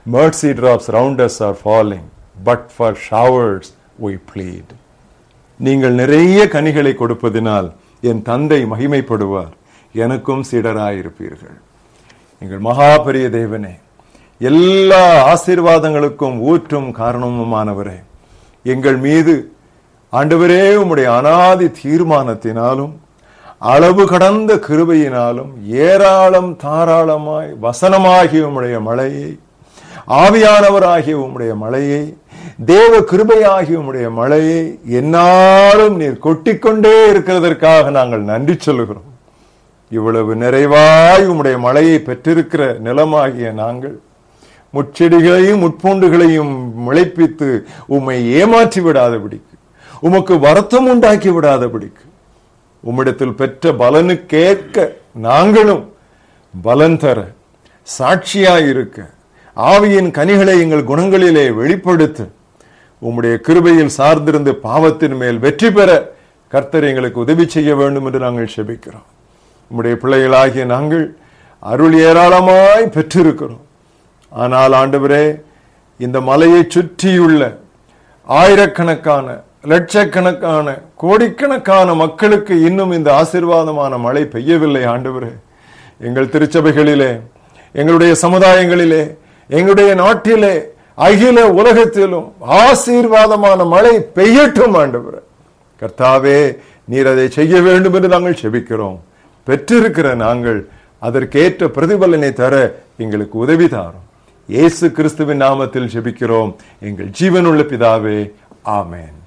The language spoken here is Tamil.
mercy drops round us are falling but for showers we plead நீங்கள் நிறைய கனிகளை கொடுப்பதினால் என் தந்தை மகிமைப்படுவார் எனக்கும் சீடராயிருப்பீர்கள் எங்கள் மகா பெரிய தேவனே எல்லா ஆசீர்வாதங்களுக்கும் ஊற்றும் காரணமுமானவரே எங்கள் மீது ஆண்டவரே உம்முடைய அனாதி தீர்மானத்தினாலும் அளவு கடந்த கிருபையினாலும் ஏராளம் தாராளமாய் வசனமாகிய உம்முடைய மழையை ஆவியானவராகிய உம்முடைய மழையை தேவ கிருபையாகிய உம்முடைய மழையை என்னாலும் நீர் கொட்டிக்கொண்டே இருக்கிறதற்காக நாங்கள் நன்றி சொல்லுகிறோம் இவ்வளவு நிறைவாய் உம்முடைய மழையை பெற்றிருக்கிற நிலமாகிய நாங்கள் முச்செடிகளையும் முட்பூண்டுகளையும் முளைப்பித்து உம்மை ஏமாற்றி விடாதபடிக்கு உமக்கு வருத்தம் உண்டாக்கி விடாதபடிக்கு உம்மிடத்தில் பெற்ற பலனுக்கேற்க நாங்களும் பலன் தர சாட்சியாயிருக்க ஆவியின் கனிகளை எங்கள் குணங்களிலே வெளிப்படுத்த உம்முடைய கிருபையில் சார்ந்திருந்து பாவத்தின் மேல் வெற்றி பெற கர்த்தர் எங்களுக்கு உதவி செய்ய வேண்டும் என்று நாங்கள் செபிக்கிறோம் உம்முடைய பிள்ளைகளாகிய நாங்கள் அருள் ஏராளமாய் பெற்றிருக்கிறோம் ஆனால் ஆண்டவரே இந்த மலையை சுற்றியுள்ள ஆயிரக்கணக்கான லட்சக்கணக்கான கோடிக்கணக்கான மக்களுக்கு இன்னும் இந்த ஆசீர்வாதமான மழை பெய்யவில்லை ஆண்டவரே எங்கள் திருச்சபைகளிலே எங்களுடைய சமுதாயங்களிலே எங்களுடைய நாட்டிலே அகில உலகத்திலும் ஆசீர்வாதமான மழை பெய்யட்டும் ஆண்டவரே கர்த்தாவே நீர் அதை செய்ய வேண்டும் என்று நாங்கள் செபிக்கிறோம் பெற்றிருக்கிற நாங்கள் அதற்கேற்ற பிரதிபலனை தர எங்களுக்கு உதவி தாரும் இயேசு கிறிஸ்துவின் நாமத்தில் ஜெபிக்கிறோம் எங்கள் ஜீவனுள்ள பிதாவே ஆமென்